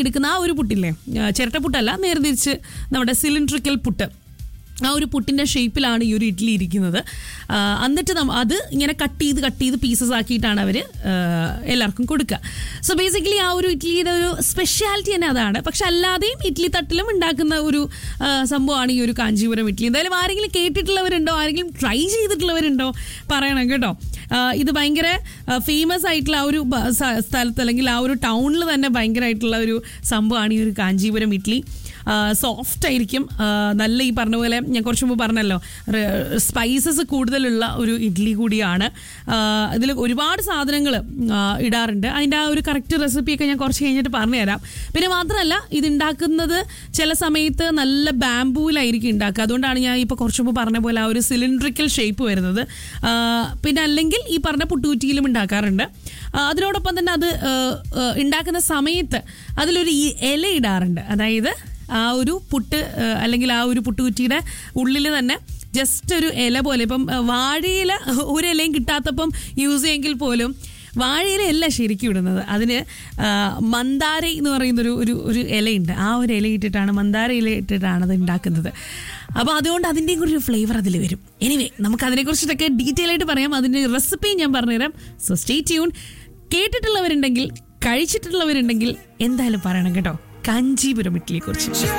എടുക്കുന്ന ആ ഒരു പുട്ടില്ലേ ആ, ചിരട്ടപ്പുട്ടല്ല നേരെ തിരിച്ച് നമ്മുടെ സിലിണ്ട്രിക്കൽ പുട്ട് ആ ഒരു പുട്ടിൻ്റെ ഷേപ്പിലാണ് ഈ ഒരു ഇഡ്ഡലി ഇരിക്കുന്നത് ആ, എന്നിട്ട് നമ്മ അത് ഇങ്ങനെ കട്ട് ചെയ്ത് കട്ട് ചെയ്ത് പീസസ് ആക്കിയിട്ടാണ് അവർ എല്ലാവർക്കും കൊടുക്കുക സോ ബേസിക്കലി ആ ഒരു ഇഡ്ഡലിയുടെ ഒരു സ്പെഷ്യാലിറ്റി തന്നെ അതാണ് പക്ഷെ അല്ലാതെയും ഇഡ്ഡലി തട്ടിലും ഉണ്ടാക്കുന്ന ഒരു ആ, സംഭവമാണ് ഈ ഒരു കാഞ്ചീപുരം ഇഡ്ഡലി എന്തായാലും ആരെങ്കിലും കേട്ടിട്ടുള്ളവരുണ്ടോ ആരെങ്കിലും ട്രൈ ചെയ്തിട്ടുള്ളവരുണ്ടോ പറയണം കേട്ടോ ആ, ഇത് ഭയങ്കര ഫേമസ് ആയിട്ടുള്ള ആ ഒരു ബ- സ- സ്ഥലത്ത് അല്ലെങ്കിൽ ആ ഒരു ടൗണിൽ തന്നെ ഭയങ്കരമായിട്ടുള്ള ഒരു സംഭവമാണ് ഈ ഒരു കാഞ്ചീപുരം ഇഡ്ഡലി സോഫ്റ്റ് ആയിരിക്കും ആ, നല്ല ഈ പറഞ്ഞ പോലെ ഞാൻ കുറച്ച് മുമ്പ് പറഞ്ഞല്ലോ സ്പൈസസ് കൂടുതലുള്ള ഒരു ഇഡ്ഡലി കൂടിയാണ് ഇതിൽ ഒരുപാട് സാധനങ്ങൾ ഇടാറുണ്ട് അതിൻ്റെ ആ ഒരു കറക്റ്റ് റെസിപ്പിയൊക്കെ ഞാൻ കുറച്ച് കഴിഞ്ഞിട്ട് പറഞ്ഞുതരാം പിന്നെ മാത്രമല്ല ഇത് ഉണ്ടാക്കുന്നത് ചില സമയത്ത് നല്ല ബാംബൂലായിരിക്കും ഉണ്ടാക്കുക അതുകൊണ്ടാണ് ഞാൻ ഇപ്പോൾ കുറച്ച് മുമ്പ് പറഞ്ഞ പോലെ ആ ഒരു സിലിണ്ട്രിക്കൽ ഷേപ്പ് വരുന്നത് ആ, പിന്നെ അല്ലെങ്കിൽ ഈ പറഞ്ഞ പുട്ടുകുറ്റിയിലും ഉണ്ടാക്കാറുണ്ട് ആ, അതിനോടൊപ്പം തന്നെ അത് ആ, ആ, ഉണ്ടാക്കുന്ന സമയത്ത് അതിലൊരു ഈ ഇല ഇടാറുണ്ട് അതായത് ആ ഒരു പുട്ട് ആ, അല്ലെങ്കിൽ ആ ഒരു പുട്ടുകുറ്റിയുടെ ഉള്ളിൽ തന്നെ ജസ്റ്റ് ഒരു ഇല പോലെ ഇപ്പം ആ, വാഴയില ഒരു ഇലയും കിട്ടാത്തപ്പം യൂസ് ചെയ്യുമെങ്കിൽ പോലും വാഴയിലയല്ല ശരിക്കും ഇടുന്നത് അതിന് ആ, മന്ദാര എന്ന് പറയുന്നൊരു ഒരു ഒരു ഇലയുണ്ട് ആ ഒരു ഇല ഇട്ടിട്ടാണ് മന്ദാര ഇല ഇട്ടിട്ടാണ് അത് ഉണ്ടാക്കുന്നത് അപ്പോൾ അതുകൊണ്ട് അതിൻ്റെയും കൂടി ഒരു ഫ്ലേവർ അതിൽ വരും എനിവേ നമുക്ക് അതിനെക്കുറിച്ചിട്ടൊക്കെ ഡീറ്റെയിൽ ആയിട്ട് പറയാം അതിൻ്റെ റെസിപ്പിയും ഞാൻ പറഞ്ഞുതരാം സോ സ്റ്റേ ട്യൂൺ കേട്ടിട്ടുള്ളവരുണ്ടെങ്കിൽ കഴിച്ചിട്ടുള്ളവരുണ്ടെങ്കിൽ എന്തായാലും പറയണം കേട്ടോ കാഞ്ചീപുരം ഇഡ്ഡലിയെ കുറിച്ച്